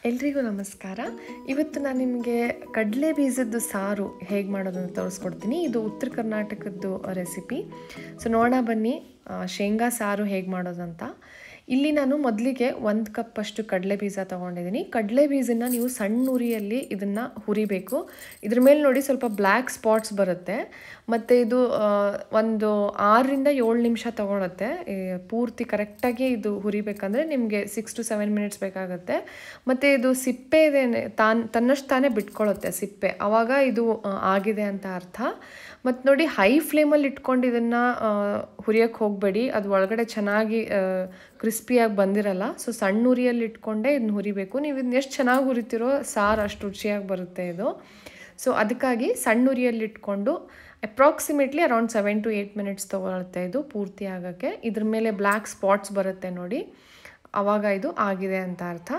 ಎಲ್ರಿಗೂ ನಮಸ್ಕಾರ ಇವತ್ತು ನಾನು ನಿಮಗೆ ಕಡಲೆ ಬೀಜದ್ದು ಸಾರು ಹೇಗೆ ಮಾಡೋದನ್ನು ತೋರಿಸ್ಕೊಡ್ತೀನಿ ಇದು ಉತ್ತರ ಕರ್ನಾಟಕದ್ದು ರೆಸಿಪಿ ಸೊ ನೋಡೋಣ ಬನ್ನಿ ಆ, ಶೇಂಗಾ ಸಾರು ಹೇಗೆ ಮಾಡೋದಂತ ಇಲ್ಲಿ ನಾನು ಮೊದಲಿಗೆ ಒಂದು ಕಪ್ಪಷ್ಟು ಕಡಲೆ ಬೀಜ ತೊಗೊಂಡಿದ್ದೀನಿ ಕಡಲೆ ಬೀಜನ ನೀವು ಸಣ್ಣ ಉರಿಯಲ್ಲಿ ಇದನ್ನು ಹುರಿಬೇಕು ಇದ್ರ ಮೇಲೆ ನೋಡಿ ಸ್ವಲ್ಪ ಬ್ಲ್ಯಾಕ್ ಸ್ಪಾಟ್ಸ್ ಬರುತ್ತೆ ಮತ್ತು ಇದು ಆ, ಒಂದು ಆರರಿಂದ ಏಳು ನಿಮಿಷ ತೊಗೊಳುತ್ತೆ ಈ ಪೂರ್ತಿ ಕರೆಕ್ಟಾಗಿ ಇದು ಹುರಿಬೇಕಂದ್ರೆ ನಿಮಗೆ ಸಿಕ್ಸ್ ಟು ಸೆವೆನ್ ಮಿನಿಟ್ಸ್ ಬೇಕಾಗುತ್ತೆ ಮತ್ತು ಇದು ಸಿಪ್ಪೆ ಇದೇನೆ ತಾನ್ ತನ್ನಷ್ಟು ತಾನೇ ಬಿಟ್ಕೊಳ್ಳುತ್ತೆ ಸಿಪ್ಪೆ ಆವಾಗ ಇದು ಆ, ಆಗಿದೆ ಅಂತ ಅರ್ಥ ಮತ್ತು ನೋಡಿ ಹೈ ಫ್ಲೇಮಲ್ಲಿ ಇಟ್ಕೊಂಡು ಇದನ್ನು ಹುರಿಯೋಕ್ಕೆ ಹೋಗಬೇಡಿ ಅದು ಒಳಗಡೆ ಚೆನ್ನಾಗಿ ಕ್ರಿಸ್ಪಿಯಾಗಿ ಬಂದಿರಲ್ಲ ಸೊ ಸಣ್ಣ ಉರಿಯಲ್ಲಿ ಇಟ್ಕೊಂಡೇ ಇದನ್ನ ಹುರಿಬೇಕು ನೀವು ಇದನ್ನ ಎಷ್ಟು ಚೆನ್ನಾಗಿ ಹುರಿತಿರೋ ಸಾರು ಅಷ್ಟು ರುಚಿಯಾಗಿ ಬರುತ್ತೆ ಇದು ಸೊ ಅದಕ್ಕಾಗಿ ಸಣ್ಣ ಉರಿಯಲ್ಲಿ ಇಟ್ಕೊಂಡು approximately around seven to eight minutes ತೊಗೊಳುತ್ತೆ ಇದು ಪೂರ್ತಿ ಆಗೋಕ್ಕೆ ಇದ್ರ ಮೇಲೆ ಬ್ಲ್ಯಾಕ್ ಸ್ಪಾಟ್ಸ್ ಬರುತ್ತೆ ನೋಡಿ ಆವಾಗ ಇದು ಆಗಿದೆ ಅಂತ ಅರ್ಥ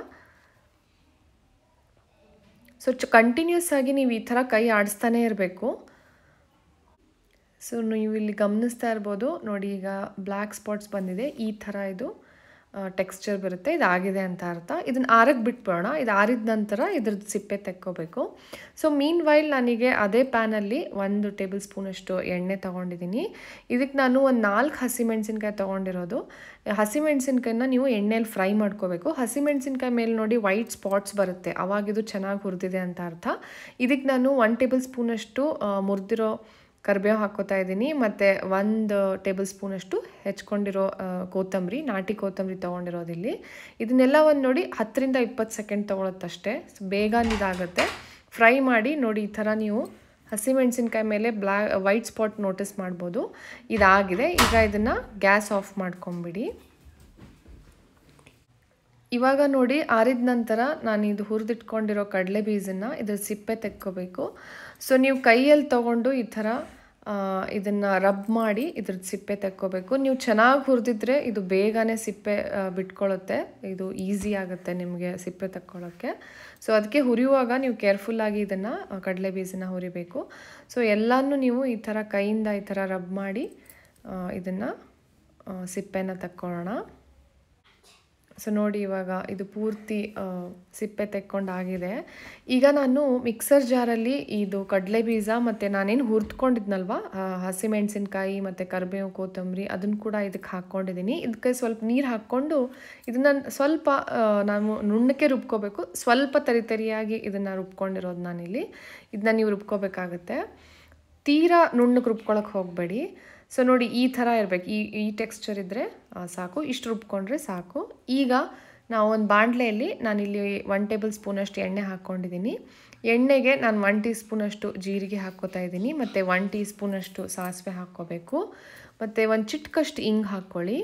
ಸೊ ಚ ಕಂಟಿನ್ಯೂಸ್ ಆಗಿ ನೀವು ಈ ಥರ ಕೈ ಆಡಿಸ್ತಾನೇ ಇರಬೇಕು ಸೊ ನೀವು ಇಲ್ಲಿ ಗಮನಿಸ್ತಾ ಇರ್ಬೋದು ನೋಡಿ ಈಗ ಬ್ಲ್ಯಾಕ್ ಸ್ಪಾಟ್ಸ್ ಬಂದಿದೆ ಈ ಥರ ಇದು ಟೆಕ್ಸ್ಚರ್ ಬರುತ್ತೆ ಇದು ಆಗಿದೆ ಅಂತ ಅರ್ಥ ಇದನ್ನು ಆರಕ್ಕೆ ಬಿಟ್ಬಿಡೋಣ ಇದು ಆರಿದ ನಂತರ ಇದ್ರದ್ದು ಸಿಪ್ಪೆ ತೆಕ್ಕೋಬೇಕು ಸೊ ಮೀನ್ ವೈಲ್ ನನಗೆ ಅದೇ ಪ್ಯಾನಲ್ಲಿ ಒಂದು ಟೇಬಲ್ ಸ್ಪೂನಷ್ಟು ಎಣ್ಣೆ ತೊಗೊಂಡಿದ್ದೀನಿ ಇದಕ್ಕೆ ನಾನು ಒಂದು ನಾಲ್ಕು ಹಸಿಮೆಣಸಿನ್ಕಾಯಿ ತೊಗೊಂಡಿರೋದು ಹಸಿಮೆಣಸಿನ್ಕಾಯಿನ ನೀವು ಎಣ್ಣೆಯಲ್ಲಿ ಫ್ರೈ ಮಾಡ್ಕೋಬೇಕು ಹಸಿಮೆಣಸಿನ್ಕಾಯಿ ಮೇಲೆ ನೋಡಿ ವೈಟ್ ಸ್ಪಾಟ್ಸ್ ಬರುತ್ತೆ ಅವಾಗ ಇದು ಚೆನ್ನಾಗಿ ಹುರಿದಿದೆ ಅಂತ ಅರ್ಥ ಇದಕ್ಕೆ ನಾನು ಒನ್ ಟೇಬಲ್ ಸ್ಪೂನಷ್ಟು ಮುರಿದಿರೋ ಕರಿಬೇವು ಹಾಕ್ಕೋತಾ ಇದ್ದೀನಿ ಮತ್ತು ಒಂದು ಟೇಬಲ್ ಸ್ಪೂನಷ್ಟು ಹೆಚ್ಕೊಂಡಿರೋ ಆ, ಕೊತ್ತಂಬರಿ ನಾಟಿ ಕೊತ್ತಂಬರಿ ತೊಗೊಂಡಿರೋದಿಲ್ಲಿ ಇದನ್ನೆಲ್ಲ ಒಂದು ನೋಡಿ ಹತ್ತರಿಂದ ಇಪ್ಪತ್ತು ಸೆಕೆಂಡ್ ತೊಗೊಳತ್ತಷ್ಟೇ ಸೊ ಬೇಗ ಇದಾಗುತ್ತೆ ಫ್ರೈ ಮಾಡಿ ನೋಡಿ ಈ ಥರ ನೀವು ಹಸಿಮೆಣಸಿನ್ಕಾಯಿ ಮೇಲೆ ಬ್ಲ್ಯಾ ವೈಟ್ ಸ್ಪಾಟ್ ನೋಟಿಸ್ ಮಾಡ್ಬೋದು ಇದಾಗಿದೆ ಈಗ ಇದನ್ನು ಗ್ಯಾಸ್ ಆಫ್ ಮಾಡ್ಕೊಂಬಿಡಿ ಇವಾಗ ನೋಡಿ ಆರಿದ ನಂತರ ನಾನು ಇದು ಹುರಿದಿಟ್ಕೊಂಡಿರೋ ಕಡಲೆ ಬೀಜನ ಇದ್ರ ಸಿಪ್ಪೆ ತೆಕ್ಕೋಬೇಕು ಸೊ ನೀವು ಕೈಯಲ್ಲಿ ತೊಗೊಂಡು ಈ ಥರ ಇದನ್ನು ರಬ್ ಮಾಡಿ ಇದ್ರದ್ದು ಸಿಪ್ಪೆ ತೆಕ್ಕೋಬೇಕು ನೀವು ಚೆನ್ನಾಗಿ ಹುರಿದಿದ್ರೆ ಇದು ಬೇಗನೆ ಸಿಪ್ಪೆ ಆ, ಬಿಟ್ಕೊಳ್ಳುತ್ತೆ ಇದು ಈಸಿ ಆಗುತ್ತೆ ನಿಮಗೆ ಸಿಪ್ಪೆ ತಕ್ಕೊಳ್ಳೋಕ್ಕೆ ಸೊ ಅದಕ್ಕೆ ಹುರಿಯುವಾಗ ನೀವು ಕೇರ್ಫುಲ್ಲಾಗಿ ಇದನ್ನು ಕಡಲೆ ಬೀಜನ ಹುರಿಬೇಕು ಸೊ ಎಲ್ಲನೂ ನೀವು ಈ ಥರ ಕೈಯಿಂದ ಈ ಥರ ರಬ್ ಮಾಡಿ ಇದನ್ನು ಸಿಪ್ಪೆನ ತಕ್ಕೊಳ್ಳೋಣ ಸೊ ನೋಡಿ ಇವಾಗ ಇದು ಪೂರ್ತಿ ಆ, ಸಿಪ್ಪೆ ತೆಕ್ಕೊಂಡಾಗಿದೆ ಈಗ ನಾನು ಮಿಕ್ಸರ್ ಜಾರಲ್ಲಿ ಇದು ಕಡಲೆ ಬೀಜ ಮತ್ತು ನಾನೇನು ಹುರಿದ್ಕೊಂಡಿದ್ನಲ್ವ ಹಸಿಮೆಣಸಿನ್ಕಾಯಿ ಮತ್ತು ಕರಿಬೇವು ಕೊತ್ತಂಬರಿ ಅದನ್ನು ಕೂಡ ಇದಕ್ಕೆ ಹಾಕ್ಕೊಂಡಿದ್ದೀನಿ ಇದಕ್ಕೆ ಸ್ವಲ್ಪ ನೀರು ಹಾಕ್ಕೊಂಡು ಇದನ್ನು ಸ್ವಲ್ಪ ಆ, ನಾವು ನುಣ್ಣಕ್ಕೆ ರುಬ್ಕೋಬೇಕು ಸ್ವಲ್ಪ ತರಿ ತರಿಯಾಗಿ ಇದನ್ನು ರುಬ್ಕೊಂಡಿರೋದು ನಾನಿಲ್ಲಿ ಇದನ್ನ ನೀವು ರುಬ್ಕೋಬೇಕಾಗತ್ತೆ ತೀರಾ ನುಣ್ಣಗೆ ರುಬ್ಕೊಳಕ್ಕೆ ಹೋಗಬೇಡಿ ಸೊ ನೋಡಿ ಈ ಥರ ಇರಬೇಕು ಈ ಈ ಟೆಕ್ಸ್ಚರ್ ಇದ್ದರೆ ಸಾಕು ಇಷ್ಟು ರುಬ್ಕೊಂಡ್ರೆ ಸಾಕು ಈಗ ನಾವು ಒಂದು ಬಾಣಲೆಯಲ್ಲಿ ನಾನಿಲ್ಲಿ ಒನ್ ಟೇಬಲ್ ಸ್ಪೂನಷ್ಟು ಎಣ್ಣೆ ಹಾಕ್ಕೊಂಡಿದ್ದೀನಿ ಎಣ್ಣೆಗೆ ನಾನು ಒನ್ ಟೀ ಸ್ಪೂನಷ್ಟು ಜೀರಿಗೆ ಹಾಕ್ಕೋತಾ ಇದ್ದೀನಿ ಮತ್ತು ಒನ್ ಟೀ ಸ್ಪೂನಷ್ಟು ಸಾಸಿವೆ ಹಾಕ್ಕೋಬೇಕು ಮತ್ತು ಒಂದು ಚಿಟ್ಕಷ್ಟು ಹಿಂಗೆ ಹಾಕ್ಕೊಳ್ಳಿ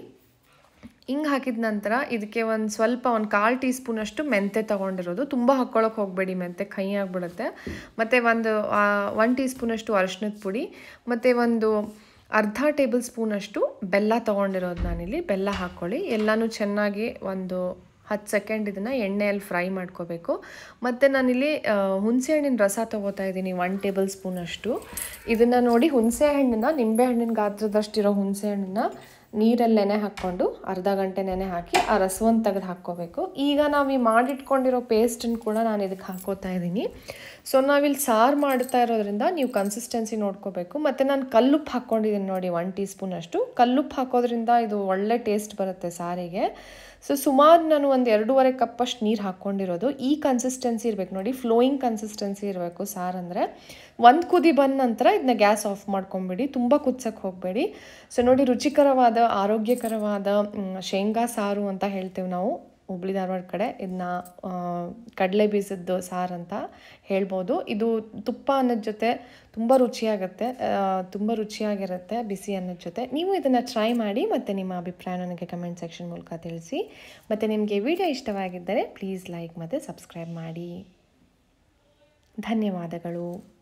ಹಿಂಗೆ ಹಾಕಿದ ನಂತರ ಇದಕ್ಕೆ ಒಂದು ಸ್ವಲ್ಪ ಒಂದು ಕಾಲು ಟೀ ಸ್ಪೂನಷ್ಟು ಮೆಂತೆ ತೊಗೊಂಡಿರೋದು ತುಂಬ ಹಾಕ್ಕೊಳಕ್ಕೆ ಹೋಗಬೇಡಿ ಮೆಂತೆ ಕೈ ಆಗಿಬಿಡುತ್ತೆ ಮತ್ತು ಒಂದು ಒನ್ ಟೀ ಸ್ಪೂನಷ್ಟು ಅರಿಶಿನದ ಪುಡಿ ಮತ್ತು ಒಂದು ಅರ್ಧ ಟೇಬಲ್ ಸ್ಪೂನಷ್ಟು ಬೆಲ್ಲ ತೊಗೊಂಡಿರೋದು ನಾನಿಲ್ಲಿ ಬೆಲ್ಲ ಹಾಕ್ಕೊಳ್ಳಿ ಎಲ್ಲನೂ ಚೆನ್ನಾಗಿ ಒಂದು ಹತ್ತು ಸೆಕೆಂಡ್ ಇದನ್ನು ಎಣ್ಣೆಯಲ್ಲಿ ಫ್ರೈ ಮಾಡ್ಕೋಬೇಕು ಮತ್ತು ನಾನಿಲ್ಲಿ ಆ, ಹುಣಸೆ ಹಣ್ಣಿನ ರಸ ತೊಗೋತಾ ಇದ್ದೀನಿ ಒನ್ ಟೇಬಲ್ ಸ್ಪೂನಷ್ಟು ಇದನ್ನು ನೋಡಿ ಹುಣಸೆ ಹಣ್ಣನ್ನ ನಿಂಬೆ ಹಣ್ಣಿನ ಗಾತ್ರದಷ್ಟಿರೋ ಹುಣಸೆ ಹಣ್ಣನ್ನ ನೀರಲ್ಲಿ ನೆನೆ ಹಾಕ್ಕೊಂಡು ಅರ್ಧ ಗಂಟೆ ನೆನೆ ಹಾಕಿ ಆ ರಸವನ್ನು ತೆಗೆದು ಹಾಕ್ಕೋಬೇಕು ಈಗ ನಾವು ಈ ಮಾಡಿಟ್ಕೊಂಡಿರೋ ಪೇಸ್ಟನ್ನು ಕೂಡ ನಾನು ಇದಕ್ಕೆ ಹಾಕೋತಾ ಇದ್ದೀನಿ ಸೊ ನಾವಿಲ್ಲಿ ಸಾರು ಮಾಡ್ತಾ ಇರೋದ್ರಿಂದ ನೀವು ಕನ್ಸಿಸ್ಟೆನ್ಸಿ ನೋಡ್ಕೋಬೇಕು ಮತ್ತು ನಾನು ಕಲ್ಲುಪ್ಪು ಹಾಕ್ಕೊಂಡಿದ್ದೀನಿ ನೋಡಿ ಒನ್ ಟೀ ಸ್ಪೂನಷ್ಟು ಕಲ್ಲುಪ್ಪು ಹಾಕೋದ್ರಿಂದ ಇದು ಒಳ್ಳೆ ಟೇಸ್ಟ್ ಬರುತ್ತೆ ಸಾರಿಗೆ ಸೊ ಸುಮಾರು ನಾನು ಒಂದು ಎರಡೂವರೆ ಕಪ್ಪಷ್ಟು ನೀರು ಹಾಕ್ಕೊಂಡಿರೋದು ಈ ಕನ್ಸಿಸ್ಟೆನ್ಸಿ ಇರಬೇಕು ನೋಡಿ ಫ್ಲೋಯಿಂಗ್ ಕನ್ಸಿಸ್ಟೆನ್ಸಿ ಇರಬೇಕು ಸಾರು ಅಂದರೆ ಒಂದು ಕುದಿ ಬಂದ ನಂತರ ಇದನ್ನ ಗ್ಯಾಸ್ ಆಫ್ ಮಾಡ್ಕೊಂಬಿಡಿ ತುಂಬ ಕುದ್ಸಕ್ಕೆ ಹೋಗಬೇಡಿ ಸೊ ನೋಡಿ ರುಚಿಕರವಾದ ಆರೋಗ್ಯಕರವಾದ ಮ್, ಶೇಂಗಾ ಸಾರು ಅಂತ ಹೇಳ್ತೇವೆ ನಾವು ಹುಬ್ಳಿ ಧಾರವಾಡ ಕಡೆ ಇದನ್ನ ಕಡಲೆ ಬೀಜದ್ದು ಸಾರು ಅಂತ ಹೇಳ್ಬೋದು ಇದು ತುಪ್ಪ ಅನ್ನೋದ ಜೊತೆ ತುಂಬ ರುಚಿಯಾಗುತ್ತೆ ಆ, ತುಂಬ ರುಚಿಯಾಗಿರುತ್ತೆ ಬಿಸಿ ಅನ್ನೋದ ಜೊತೆ ನೀವು ಇದನ್ನು ಟ್ರೈ ಮಾಡಿ ಮತ್ತು ನಿಮ್ಮ ಅಭಿಪ್ರಾಯ ನನಗೆ ಕಮೆಂಟ್ ಸೆಕ್ಷನ್ ಮೂಲಕ ತಿಳಿಸಿ ಮತ್ತು ನಿಮಗೆ ವಿಡಿಯೋ ಇಷ್ಟವಾಗಿದ್ದರೆ ಪ್ಲೀಸ್ ಲೈಕ್ ಮತ್ತು ಸಬ್ಸ್ಕ್ರೈಬ್ ಮಾಡಿ ಧನ್ಯವಾದಗಳು